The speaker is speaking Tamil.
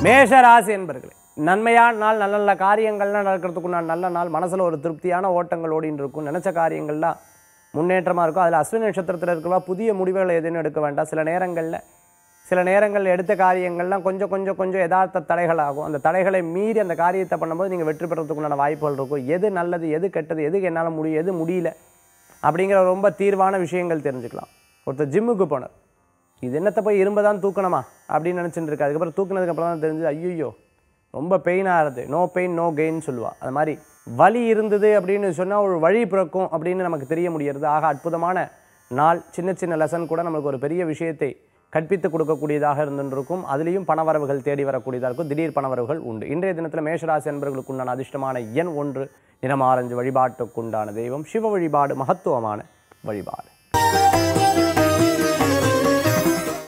மேஷ ராசி என்பர்களே நன்மையான நாள் நல்ல நல்ல காரியங்கள்லாம் நடக்கிறதுக்குண்டான நல்ல நாள் மனசில் ஒரு திருப்தியான ஓட்டங்கள் ஓடின்னு இருக்கும் நினச்ச காரியங்கள்லாம் முன்னேற்றமாக இருக்கும் அதில் அஸ்வினி நட்சத்திரத்தில் இருக்கிறவா புதிய முடிவுகளை எதுவும் எடுக்க வேண்டாம் சில நேரங்களில் சில நேரங்களில் எடுத்த காரியங்கள்லாம் கொஞ்சம் கொஞ்சம் கொஞ்சம் யதார்த்த தடைகள் ஆகும் அந்த தடைகளை மீறி அந்த காரியத்தை பண்ணும்போது நீங்கள் வெற்றி பெறத்துக்குண்டான வாய்ப்புகள் இருக்கும் எது நல்லது எது கெட்டது எது என்னால் முடியும் எது முடியல அப்படிங்கிற ரொம்ப தீர்வான விஷயங்கள் தெரிஞ்சுக்கலாம் ஒருத்தர் ஜிம்முக்கு போனார் இது என்னத்தை போய் இரும்பை தான் தூக்கணுமா அப்படின்னு நினச்சிட்டு இருக்கு அதுக்கப்புறம் தூக்குனதுக்கப்புறம் தான் தெரிஞ்சது ஐயோ ரொம்ப பெயினாக ஆகுது நோ பெயின் நோ கெயின் சொல்லுவா அது மாதிரி வலி இருந்தது அப்படின்னு சொன்னால் ஒரு வழி பிறக்கும் அப்படின்னு நமக்கு தெரிய முடிகிறது ஆக அற்புதமான நாள் சின்ன சின்ன லெசன் கூட நமக்கு ஒரு பெரிய விஷயத்தை கற்பித்து கொடுக்கக்கூடியதாக இருந்துருக்கும் அதுலேயும் பணவரவுகள் தேடி வரக்கூடியதாக இருக்கும் திடீர் பணவரவுகள் உண்டு இன்றைய தினத்தில் மேஷராசி என்பவர்களுக்கு உண்டான அதிர்ஷ்டமான எண் ஒன்று நிறம் ஆரஞ்சு வழிபாட்டுக்குண்டான தெய்வம் சிவ வழிபாடு மகத்துவமான வழிபாடு